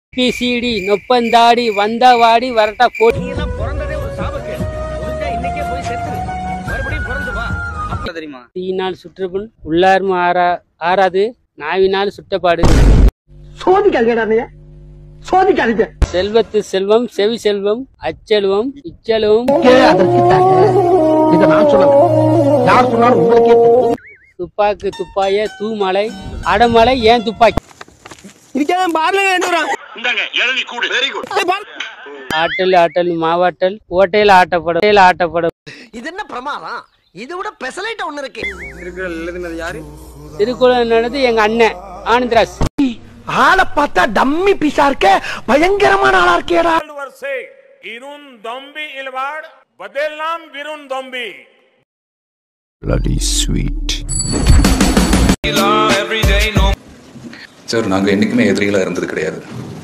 PCT நொப்பந்தாடி வந்தவாடி வரட்டா கோடி நீ எல்லாம் பிறந்ததே ஒரு சாபக்கேடு ஒழுங்கா இன்னைக்கே போய் செத்துரு மறுபடியும் பிறந்து வா அப்ப தெரியுமா தீயினால் சுற்றுப்புண் உள்ளார்ம ஆறா ஆறாது நாவினால் சுட்டப்பாடு சோதிக்காதீங்கடா அண்ணைய சோதிக்காதீங்க செல்வத்து செல்வம் செவி செல்வம் அச்செல்வம் இச்செல்வம் அதற்கு இதை நான் சொல்லல யார் சொன்னாலும் உங்களுக்கே தெரியும். துப்பாக்கு துப்பாய தூமலை அடமலை ஏன் துப்பாக்கி ஆட்டல் ஆட்டல் மாவாட்டல் ஓட்டையில் ஆட்டப்படும் ஓட்டையில் ஆட்டப்படும் இது என்ன பிரமாதம் இது விட பெசலைட்ட ஒண்ணு இருக்கு திருக்குறள் நடந்து எங்க அண்ணன் ஆனந்தராஜ் ஆளை பார்த்தா டம்மி பீஸா இருக்க பயங்கரமான ஆளா இருக்கேடா वर्षे इरुन दोम्बी इलवाड बदेलनाम विरुन दोम्बी bloody sweet. சார் நாங்கள் என்றைக்குமே எதிரிகளாக இருந்தது கிடையாது